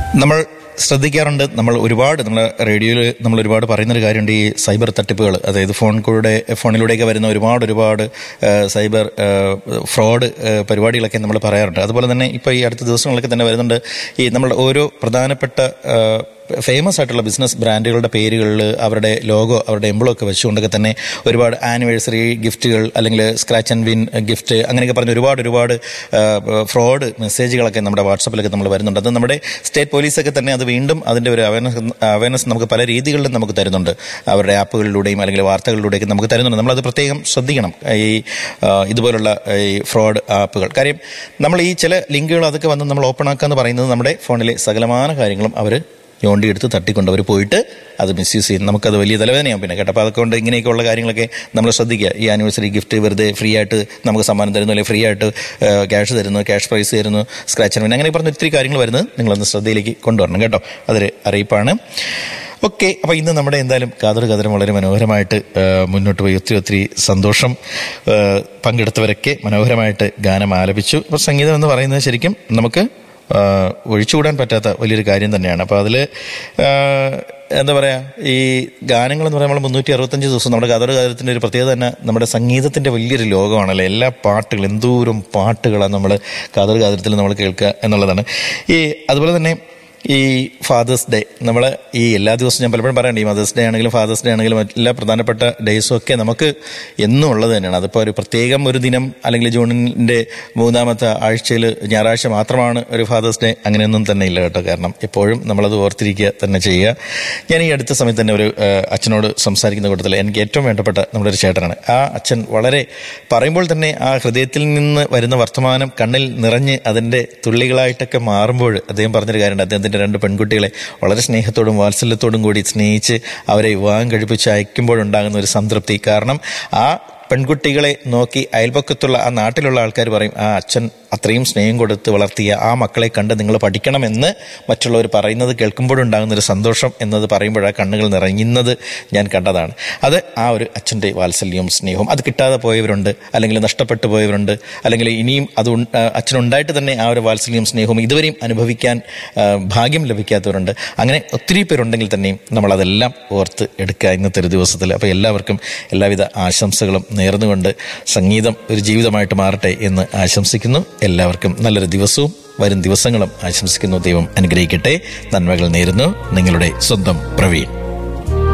നമ്മൾ ശ്രദ്ധിക്കാറുണ്ട് നമ്മൾ ഒരുപാട് നമ്മൾ റേഡിയോയിൽ നമ്മൾ ഒരുപാട് പറയുന്നൊരു കാര്യമുണ്ട് ഈ സൈബർ തട്ടിപ്പുകൾ അതായത് ഫോൺ കൂടെ ഫോണിലൂടെയൊക്കെ വരുന്ന ഒരുപാട് ഒരുപാട് ആ, സൈബർ ആ, ഫ്രോഡ് ആ, പരിപാടികളൊക്കെ നമ്മൾ പറയാറുണ്ട് അതുപോലെ തന്നെ ഇപ്പോൾ ഈ അടുത്ത ദിവസങ്ങളിലൊക്കെ തന്നെ വരുന്നുണ്ട് ഈ നമ്മൾ ഓരോ പ്രധാനപ്പെട്ട ആ, ഫേമസ് ആയിട്ടുള്ള ബിസിനസ് ബ്രാൻഡുകളുടെ പേരുകളിൽ അവരുടെ ലോഗോ അവരുടെ എംബ്ലോ ഒക്കെ വെച്ചുകൊണ്ടൊക്കെ തന്നെ ഒരുപാട് ആനിവേഴ്സറി ഗിഫ്റ്റുകൾ അല്ലെങ്കിൽ സ്ക്രാച്ച് ആൻഡ് വിൻ ഗിഫ്റ്റ് അങ്ങനെയൊക്കെ പറഞ്ഞ് ഒരുപാട് ഒരുപാട് ഫ്രോഡ് മെസ്സേജുകളൊക്കെ നമ്മുടെ വാട്സപ്പിലൊക്കെ നമ്മൾ വരുന്നുണ്ട് അത് നമ്മുടെ സ്റ്റേറ്റ് പോലീസൊക്കെ തന്നെ അത് വീണ്ടും അതിൻ്റെ ഒരു അവയർനെസ് അവയർനെസ് നമുക്ക് പല രീതികളിലും നമുക്ക് തരുന്നുണ്ട് അവരുടെ ആപ്പുകളിലൂടെയും അല്ലെങ്കിൽ വാർത്തകളിലൂടെയൊക്കെ നമുക്ക് തരുന്നുണ്ട് നമ്മളത് പ്രത്യേകം ശ്രദ്ധിക്കണം ഈ ആ, ഇതുപോലുള്ള ഈ ഫ്രോഡ് ആപ്പുകൾ കാര്യം നമ്മൾ ഈ ചില ലിങ്കുകൾ അതൊക്കെ വന്ന് നമ്മൾ ഓപ്പൺ ആക്കുക എന്ന് പറയുന്നത് നമ്മുടെ ഫോണിലെ സകലമാന കാര്യങ്ങളും അവർ ഞോണ്ടിയെടുത്ത് തട്ടിക്കൊണ്ട് അവർ പോയിട്ട് അത് മിസ്യൂസ് ചെയ്യും നമുക്കത് വലിയ തലവേദനയാവും പിന്നെ കേട്ടോ അപ്പോൾ അതൊക്കെ കൊണ്ട് ഇങ്ങനെയൊക്കെയുള്ള കാര്യങ്ങളൊക്കെ നമ്മൾ ശ്രദ്ധിക്കുക ഈ ആനിവേഴ്സറി ഗിഫ്റ്റ് വെറുതെ ഫ്രീ ആയിട്ട് നമുക്ക് സമ്മാനം തരുന്നു അല്ലെങ്കിൽ ഫ്രീ ആയിട്ട് ക്യാഷ് തരുന്നു ക്യാഷ് പ്രൈസ് തരുന്നു സ്ക്രാച്ച് ആൻഡ് വിൻ അങ്ങനെ പറഞ്ഞ ഒത്തിരി കാര്യങ്ങൾ വരുന്നത് നിങ്ങളൊന്ന് ശ്രദ്ധയിലേക്ക് കൊണ്ടുവരണം കേട്ടോ അതൊരു അറിയിപ്പാണ് ഓക്കെ അപ്പോൾ ഇന്ന് നമ്മുടെ എന്തായാലും കാതർ കതരം വളരെ മനോഹരമായിട്ട് ആ, മുന്നോട്ട് പോയി ഒത്തിരി ഒത്തിരി സന്തോഷം ആ, പങ്കെടുത്തവരൊക്കെ മനോഹരമായിട്ട് ഗാനം ആലപിച്ചു അപ്പോൾ സംഗീതം എന്ന് പറയുന്നത് ശരിക്കും നമുക്ക് ആ, ഒഴിച്ചുകൂടാൻ പറ്റാത്ത വലിയൊരു കാര്യം തന്നെയാണ് അപ്പോൾ അതിൽ എന്താ പറയുക ഈ ഗാനങ്ങൾ എന്ന് പറയുമ്പോൾ മുന്നൂറ്റി അറുപത്തഞ്ച് ദിവസം നമ്മുടെ കഥോട് കാലത്തിൻ്റെ ഒരു പ്രത്യേകത തന്നെ നമ്മുടെ സംഗീതത്തിൻ്റെ വലിയൊരു ലോകമാണല്ലോ എല്ലാ പാട്ടുകളും എന്തോരം പാട്ടുകളാണ് നമ്മൾ കാതോട് കാതരത്തിൽ നമ്മൾ കേൾക്കുക എന്നുള്ളതാണ് ഈ അതുപോലെ തന്നെ ഈ ഫാദേഴ്സ് ഡേ നമ്മൾ ഈ എല്ലാ ദിവസവും ഞാൻ പലപ്പോഴും പറയണ്ട ഈ മദേഴ്സ് ഡേ ആണെങ്കിലും ഫാദേഴ്സ് ഡേ ആണെങ്കിലും എല്ലാ പ്രധാനപ്പെട്ട ഡേയ്സും ഒക്കെ നമുക്ക് എന്നും ഉള്ളത് തന്നെയാണ് അതിപ്പോൾ ഒരു പ്രത്യേകം ഒരു ദിനം അല്ലെങ്കിൽ ജൂണിൻ്റെ മൂന്നാമത്തെ ആഴ്ചയിൽ ഞായറാഴ്ച മാത്രമാണ് ഒരു ഫാദേഴ്സ് ഡേ അങ്ങനെയൊന്നും തന്നെ ഇല്ല കേട്ടോ കാരണം എപ്പോഴും നമ്മളത് ഓർത്തിരിക്കുക തന്നെ ചെയ്യുക ഞാൻ ഈ അടുത്ത സമയത്ത് തന്നെ ഒരു ആ, അച്ഛനോട് സംസാരിക്കുന്ന കൂട്ടത്തിൽ എനിക്ക് ഏറ്റവും വേണ്ടപ്പെട്ട നമ്മുടെ ഒരു ചേട്ടനാണ് ആ അച്ഛൻ വളരെ പറയുമ്പോൾ തന്നെ ആ ഹൃദയത്തിൽ നിന്ന് വരുന്ന വർത്തമാനം കണ്ണിൽ നിറഞ്ഞ് അതിൻ്റെ തുള്ളികളായിട്ടൊക്കെ മാറുമ്പോൾ അദ്ദേഹം പറഞ്ഞൊരു കാര്യമുണ്ട് അദ്ദേഹത്തിൻ്റെ രണ്ട് പെൺകുട്ടികളെ വളരെ സ്നേഹത്തോടും വാത്സല്യത്തോടും കൂടി സ്നേഹിച്ച് അവരെ വിവാഹം കഴിപ്പിച്ച് അയക്കുമ്പോഴുണ്ടാകുന്ന ഒരു സംതൃപ്തി കാരണം ആ പെൺകുട്ടികളെ നോക്കി അയൽപക്കത്തുള്ള ആ നാട്ടിലുള്ള ആൾക്കാർ പറയും ആ അച്ഛൻ അത്രയും സ്നേഹം കൊടുത്ത് വളർത്തിയ ആ മക്കളെ കണ്ട് നിങ്ങൾ പഠിക്കണമെന്ന് മറ്റുള്ളവർ പറയുന്നത് കേൾക്കുമ്പോഴുണ്ടാകുന്ന ഒരു സന്തോഷം എന്നത് പറയുമ്പോഴാണ് കണ്ണുകൾ നിറയുന്നത് ഞാൻ കണ്ടതാണ് അത് ആ ഒരു അച്ഛൻ്റെ വാത്സല്യവും സ്നേഹവും അത് കിട്ടാതെ പോയവരുണ്ട് അല്ലെങ്കിൽ നഷ്ടപ്പെട്ടു പോയവരുണ്ട് അല്ലെങ്കിൽ ഇനിയും അത് ഉൺ- ആ, അച്ഛനുണ്ടായിട്ട് തന്നെ ആ ഒരു വാത്സല്യവും സ്നേഹവും ഇതുവരെയും അനുഭവിക്കാൻ ആ, ഭാഗ്യം ലഭിക്കാത്തവരുണ്ട് അങ്ങനെ ഒത്തിരി പേരുണ്ടെങ്കിൽ തന്നെയും നമ്മളതെല്ലാം ഓർത്ത് എടുക്കുക ഇന്നത്തെ ഒരു ദിവസത്തിൽ അപ്പോൾ എല്ലാവർക്കും എല്ലാവിധ ആശംസകളും നേർന്നുകൊണ്ട് സംഗീതം ഒരു ജീവിതമായിട്ട് മാറട്ടെ എന്ന് ആശംസിക്കുന്നു എല്ലാവർക്കും നല്ലൊരു ദിവസവും വരും ദിവസങ്ങളും ആശംസിക്കുന്നു ദൈവം അനുഗ്രഹിക്കട്ടെ നന്മകൾ നേരുന്നു നിങ്ങളുടെ സ്വന്തം പ്രവീൺ